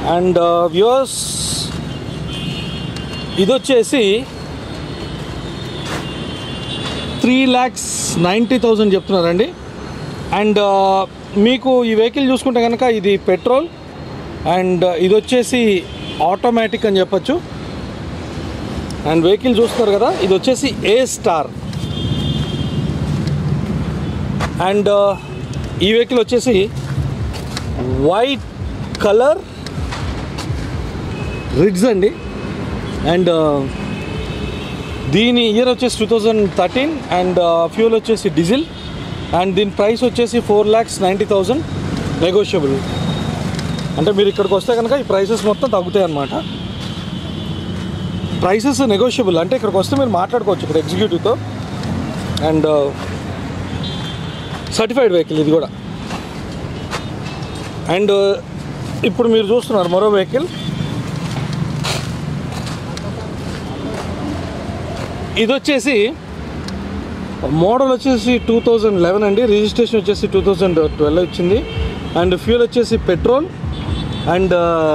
And viewers ఇది వచ్చేసి three lakhs ninety thousand చెప్తున్నారండి అండ్ మీకు ఈ వెహికల్ చూసుకుంటే కనుక ఇది పెట్రోల్ అండ్ ఇది వచ్చేసి ఆటోమేటిక్ అని చెప్పొచ్చు అండ్ వెహికల్ చూస్తున్నారు కదా ఇది వచ్చేసి ఏ స్టార్ అండ్ ఈ వెహికల్ వచ్చేసి వైట్ కలర్ రిడ్స్ అండి అండ్ దీని ఇయర్ వచ్చేసి two thousand thirteen and fuel వచ్చేసి డీజిల్ అండ్ దీని ప్రైస్ వచ్చేసి four lakhs ninety thousand negotiable అంటే మీరు ఇక్కడికి వస్తే కనుక ఈ ప్రైసెస్ మొత్తం తగ్గుతాయి అన్నమాట ప్రైసెస్ నెగోషియబుల్ అంటే ఇక్కడికి వస్తే మీరు మాట్లాడుకోవచ్చు ఇక్కడ ఎగ్జిక్యూటివ్తో అండ్ సర్టిఫైడ్ వెహికల్ ఇది కూడా అండ్ ఇప్పుడు మీరు చూస్తున్నారు మరో వెహికల్ ఇది వచ్చేసి మోడల్ వచ్చేసి టూ థౌజండ్ లెవెన్ అండి రిజిస్ట్రేషన్ వచ్చేసి టూ థౌజండ్ ట్వెల్వ్ వచ్చింది అండ్ ఫ్యూల్ వచ్చేసి పెట్రోల్ అండ్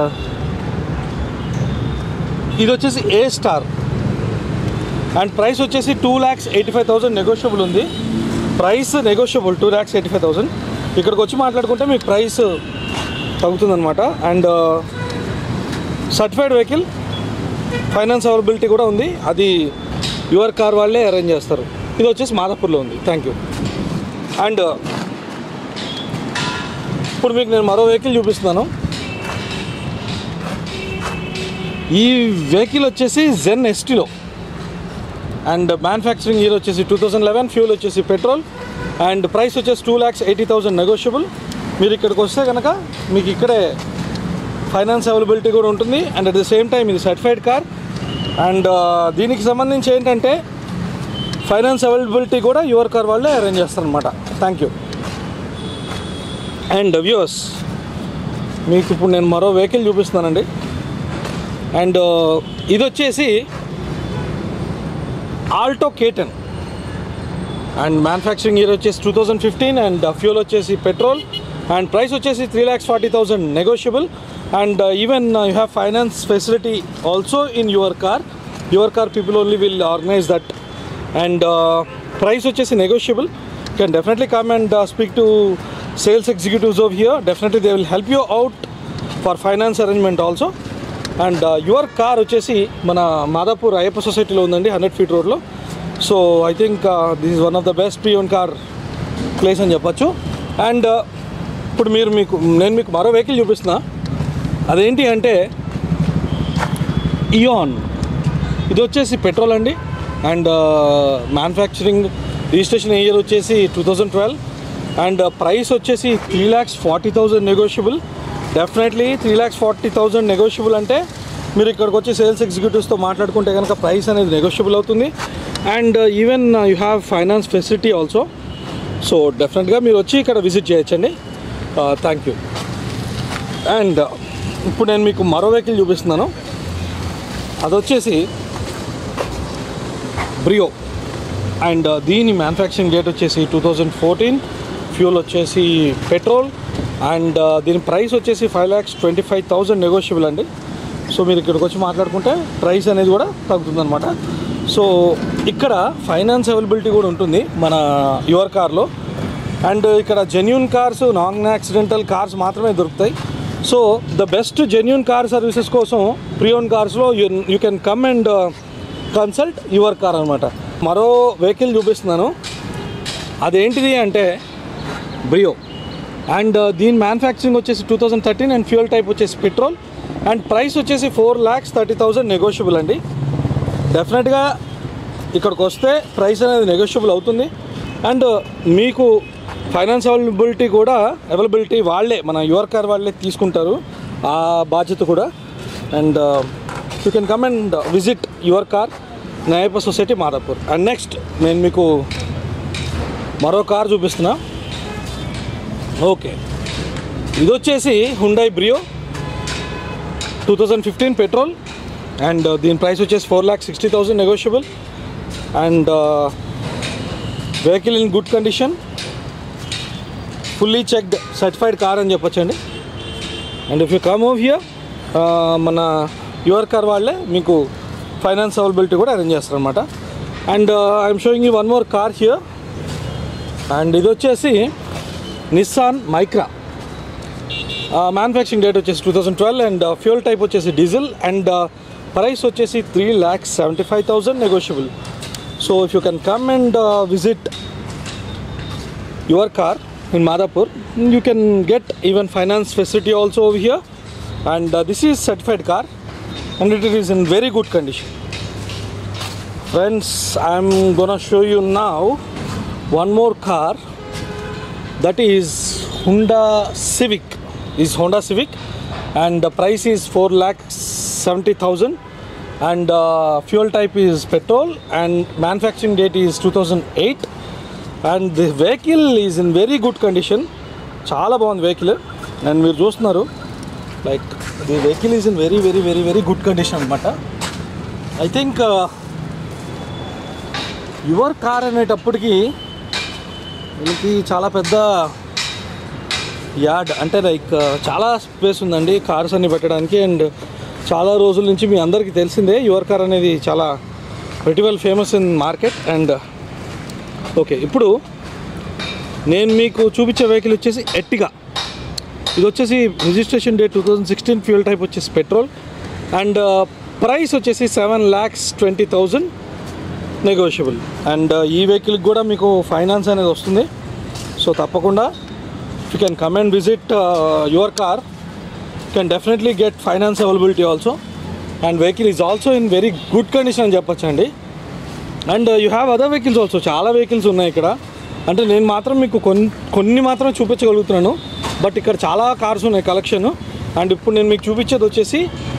ఇది వచ్చేసి ఏ స్టార్ అండ్ ప్రైస్ వచ్చేసి two lakhs eighty five thousand negotiable ఉంది price negotiable two lakhs eighty five thousand ఇక్కడికి వచ్చి మాట్లాడుకుంటే మీకు ప్రైస్ తగ్గుతుందన్నమాట and certified vehicle finance availability కూడా ఉంది అది యువర్ కార్ వాళ్ళే అరేంజ్ చేస్తారు ఇది వచ్చేసి మాదాపూర్లో ఉంది థ్యాంక్ యూ అండ్ ఇప్పుడు మీకు నేను మరో వెహికల్ చూపిస్తున్నాను ఈ వెహికల్ వచ్చేసి జెన్ ఎస్టీలో అండ్ మ్యానుఫ్యాక్చరింగ్ ఇయర్ వచ్చేసి టూ థౌజండ్ లెవెన్ ఫ్యూల్ వచ్చేసి పెట్రోల్ అండ్ ప్రైస్ వచ్చేసి two lakhs eighty thousand negotiable మీరు ఇక్కడికి వస్తే కనుక మీకు ఇక్కడే ఫైనాన్స్ అవైలబిలిటీ కూడా ఉంటుంది and at the same time ఇది సర్టిఫైడ్ కార్ అండ్ దీనికి సంబంధించి ఏంటంటే ఫైనాన్స్ అవైలబిలిటీ కూడా యువర్ కార్ వాళ్ళే అరేంజ్ చేస్తారనమాట థ్యాంక్ యూ అండ్ వ్యూస్ మీకు ఇప్పుడు నేను మరో వెహికల్ చూపిస్తున్నానండి అండ్ ఇది వచ్చేసి Alto K ten and manufacturing year వచ్చేసి two thousand fifteen and fuel వచ్చేసి పెట్రోల్ అండ్ ప్రైస్ వచ్చేసి three lakhs forty thousand negotiable and even you have finance facility also in your car your car people only will organize that and price వచ్చేసి negotiable can definitely come and speak to sales executives of here definitely they will help you out for finance arrangement also and your car వచ్చేసి మన మాదాపూర్ అయ్యప్ప సొసైటీలో ఉందండి hundred feet రోడ్లో so I think this is one of the best Prion car place అని చెప్పొచ్చు and ఇప్పుడు మీరు మీకు నేను మీకు మరో వెహికల్ చూపిస్తున్నా అదేంటి అంటే ఇయాన్ ఇది వచ్చేసి పెట్రోల్ అండి అండ్ మ్యానుఫ్యాక్చరింగ్ రిజిస్ట్రేషన్ ఇయర్ వచ్చేసి two thousand twelve and price వచ్చేసి three lakhs forty thousand negotiable definitely three lakhs forty thousand negotiable అంటే మీరు ఇక్కడికి వచ్చి సేల్స్ ఎగ్జిక్యూటివ్స్తో మాట్లాడుకుంటే కనుక ప్రైస్ అనేది నెగోషియబుల్ అవుతుంది and even you have finance facility also so డెఫినెట్గా మీరు వచ్చి ఇక్కడ విజిట్ చేయొచ్చండి థ్యాంక్ యూ అండ్ ఇప్పుడు నేను మీకు మరో వెహికల్ చూపిస్తున్నాను అది వచ్చేసి బ్రియో అండ్ దీని మ్యానుఫ్యాక్చరింగ్ డేట్ వచ్చేసి టూ థౌజండ్ ఫోర్టీన్ ఫ్యూల్ వచ్చేసి పెట్రోల్ అండ్ దీని ప్రైస్ వచ్చేసి five lakhs twenty five thousand negotiable అండి సో మీరు ఇక్కడికి వచ్చి మాట్లాడుకుంటే ప్రైస్ అనేది కూడా తగ్గుతుందన్నమాట సో ఇక్కడ ఫైనాన్స్ అవైలబిలిటీ కూడా ఉంటుంది మన యువర్ కార్లో అండ్ ఇక్కడ genuine cars non accidental cars మాత్రమే దొరుకుతాయి so the best genuine car services కోసం ప్రియోన్ కార్స్లో you you can come and consult your car అనమాట మరో వెహికల్ చూపిస్తున్నాను అదేంటిది అంటే బ్రియో అండ్ దీని మ్యానుఫ్యాక్చరింగ్ వచ్చేసి two thousand thirteen and fuel type వచ్చేసి పెట్రోల్ అండ్ ప్రైస్ వచ్చేసి four lakhs thirty thousand negotiable అండి డెఫినెట్గా ఇక్కడికి వస్తే ప్రైస్ అనేది నెగోషియబుల్ అవుతుంది అండ్ మీకు ఫైనాన్స్ అవైలబిలిటీ కూడా అవైలబిలిటీ వాళ్ళే మన యువర్ కార్ వాళ్ళే తీసుకుంటారు ఆ బాధ్యత కూడా and you can come and visit your car న్యాయప సొసైటీ మాదాపూర్ అండ్ నెక్స్ట్ నేను మీకు మరో కార్ చూపిస్తున్నా ఓకే ఇది వచ్చేసి Hyundai Brio two thousand fifteen petrol and దీని ప్రైస్ వచ్చేసి four lakh sixty thousand negotiable and vehicle in good condition fully checked certified car అని చెప్పొచ్చండి and if you come over here ఆ, మన యువర్ కార్ వాళ్ళే మీకు ఫైనాన్స్ అవైలబిలిటీ కూడా arrange చేస్తారనమాట and I'm showing you one more car here and ఇది వచ్చేసి నిస్సాన్ మైక్రా మ్యానుఫ్యాక్చరింగ్ డేట్ వచ్చేసి two thousand twelve and fuel type వచ్చేసి డీజిల్ అండ్ ప్రైస్ వచ్చేసి three lakhs seventy five thousand negotiable so if you can come and visit your car in Madhapur, you can get even finance facility also over here. And uh, this is certified car, and it is in very good condition. Friends, I'm gonna show you now one more car. That is Honda Civic. Is Honda Civic, and the price is four lakhs seventy thousand. And uh, fuel type is petrol, and manufacturing date is 2008. And the vehicle is in very good condition చాలా బాగుంది vehicle and మీరు చూస్తున్నారు like the vehicle is in very very very very good condition అనమాట I think your car అనేటప్పటికి దీనికి చాలా పెద్ద yard అంటే లైక్ చాలా స్పేస్ ఉందండి కార్స్ అన్ని పెట్టడానికి అండ్ చాలా రోజుల నుంచి మీ అందరికీ తెలిసిందే యువర్ కార్ అనేది చాలా very well famous in market and okay ఇప్పుడు నేను మీకు చూపించే వెహికల్ వచ్చేసి ఎట్టిగా ఇది వచ్చేసి registration date two thousand sixteen fuel type వచ్చేసి పెట్రోల్ అండ్ ప్రైస్ వచ్చేసి seven lakhs twenty thousand negotiable and ఈ వెహికల్కి కూడా మీకు ఫైనాన్స్ అనేది వస్తుంది సో తప్పకుండా you can come and visit your car can definitely get finance availability also and vehicle is also in very good condition అని చెప్పొచ్చండి and you have other vehicles also చాలా వెహికల్స్ ఉన్నాయి ఇక్కడ అంటే నేను మాత్రం మీకు కొన్ని కొన్ని మాత్రం చూపించగలుగుతున్నాను బట్ ఇక్కడ చాలా కార్స్ ఉన్నాయి కలెక్షన్ అండ్ ఇప్పుడు నేను మీకు చూపించేది వచ్చేసి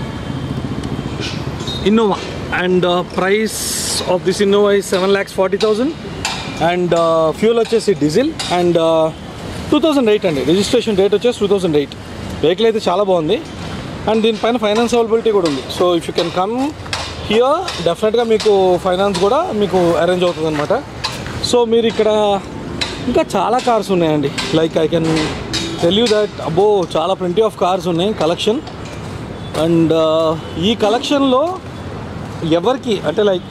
Innova and price of this Innova is seven lakhs forty thousand and fuel వచ్చేసి diesel and two thousand eight అండి రిజిస్ట్రేషన్ డేట్ వచ్చేసి టూ థౌజండ్ ఎయిట్ వెహికల్ అయితే చాలా బాగుంది అండ్ దీనిపైన ఫైనాన్స్ అవైలబిలిటీ కూడా ఉంది so if you can come here డెఫినెట్గా మీకు ఫైనాన్స్ కూడా మీకు అరేంజ్ అవుతుంది అనమాట సో మీరు ఇక్కడ ఇంకా చాలా కార్స్ ఉన్నాయండి like I can tell you that అబ్బో చాలా ప్lenty ఆఫ్ కార్స్ ఉన్నాయి కలెక్షన్ అండ్ ఈ కలెక్షన్లో ఎవరికి అంటే లైక్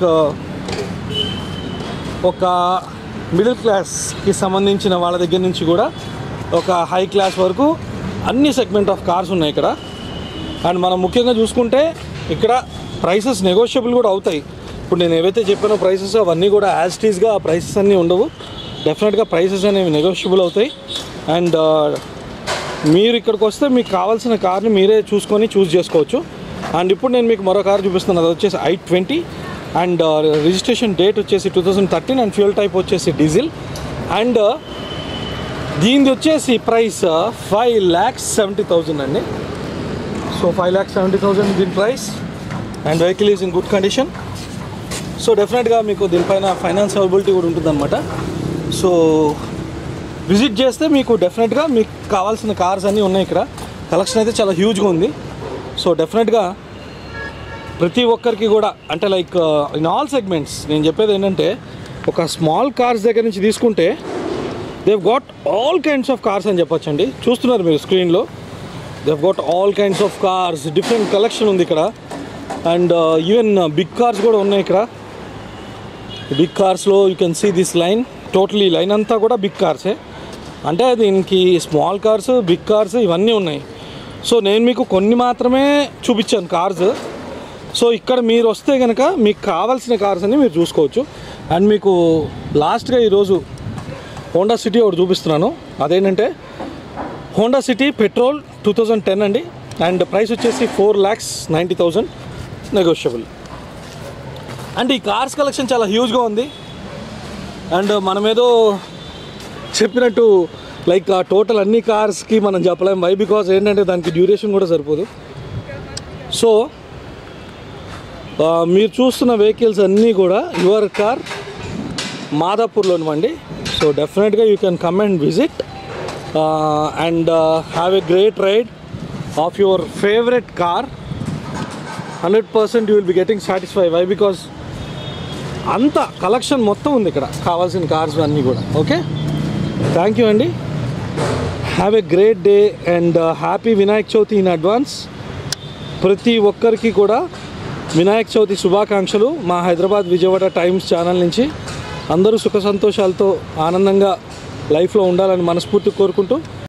ఒక మిడిల్ క్లాస్కి సంబంధించిన వాళ్ళ దగ్గర నుంచి కూడా ఒక హై క్లాస్ వరకు అన్ని సెగ్మెంట్ ఆఫ్ కార్స్ ఉన్నాయి ఇక్కడ అండ్ మనం ముఖ్యంగా చూసుకుంటే ఇక్కడ ప్రైసెస్ నెగోషియబుల్ కూడా అవుతాయి ఇప్పుడు నేను ఏవైతే చెప్పానో ప్రైసెస్ అవన్నీ కూడా యాజ్ టీజ్గా ఆ ప్రైసెస్ అన్నీ ఉండవు డెఫినెట్గా ప్రైసెస్ అనేవి నెగోషియబుల్ అవుతాయి అండ్ మీరు ఇక్కడికి వస్తే మీకు కావాల్సిన కార్ని మీరే చూసుకొని చూస్ చేసుకోవచ్చు అండ్ ఇప్పుడు నేను మీకు మరో కార్ చూపిస్తున్నాను అది వచ్చేసి I twenty and registration date వచ్చేసి two thousand thirteen and fuel type వచ్చేసి డీజిల్ అండ్ దీనిది వచ్చేసి price five lakhs seventy thousand అండి so five lakhs seventy thousand దీని price and vehicle is in good condition so డెఫినెట్గా మీకు దీనిపైన ఫైనాన్స్ అవైలబిలిటీ కూడా ఉంటుందన్నమాట సో విజిట్ చేస్తే మీకు డెఫినెట్గా మీకు కావాల్సిన కార్స్ అన్నీ ఉన్నాయి ఇక్కడ కలెక్షన్ అయితే చాలా హ్యూజ్గా ఉంది సో డెఫినెట్గా ప్రతి ఒక్కరికి కూడా అంటే లైక్ ఇన్ ఆల్ సెగ్మెంట్స్ నేను చెప్పేది ఏంటంటే ఒక స్మాల్ కార్స్ దగ్గర నుంచి తీసుకుంటే they've got all kinds of cars అని చెప్పొచ్చండి చూస్తున్నారు మీరు స్క్రీన్లో they've got all kinds of cars different collection ఉంది ఇక్కడ అండ్ ఈవెన్ బిగ్ కార్స్ కూడా ఉన్నాయి ఇక్కడ బిగ్ కార్స్లో you can see this line totally line అంతా కూడా బిగ్ కార్సే అంటే దీనికి స్మాల్ కార్స్ బిగ్ కార్స్ ఇవన్నీ ఉన్నాయి సో నేను మీకు కొన్ని మాత్రమే చూపించాను కార్స్ సో ఇక్కడ మీరు వస్తే కనుక మీకు కావాల్సిన కార్స్ అన్ని మీరు చూసుకోవచ్చు అండ్ మీకు లాస్ట్గా ఈరోజు హోండా సిటీ ఒకటి చూపిస్తున్నాను అదేంటంటే Honda City petrol two thousand ten అండి అండ్ ప్రైస్ వచ్చేసి four lakhs ninety thousand negotiable and ఈ కార్స్ కలెక్షన్ చాలా హ్యూజ్గా ఉంది అండ్ మనమేదో చెప్పినట్టు లైక్ ఆ టోటల్ అన్ని కార్స్కి మనం చెప్పలేం వై బికాస్ ఏంటంటే దానికి డ్యూరేషన్ కూడా సరిపోదు సో ఆ, మీరు చూస్తున్న వెహికల్స్ అన్నీ కూడా యువర్ కార్ మాదాపూర్లోనివ్వండి సో డెఫినెట్గా you can come and visit and have a great ride of your favourite car hundred percent you will be getting satisfy why because అంత కలెక్షన్ మొత్తం ఉంది ఇక్కడ కావాల్సిన కార్స్ అన్నీ కూడా ఓకే థ్యాంక్ యూ అండి have a great day and happy Vinayak Chavithi in advance ప్రతి ఒక్కరికి కూడా వినాయక చవితి శుభాకాంక్షలు మా హైదరాబాద్ విజయవాడ టైమ్స్ ఛానల్ నుంచి అందరూ సుఖ సంతోషాలతో ఆనందంగా లైఫ్లో ఉండాలని మనస్ఫూర్తి కోరుకుంటూ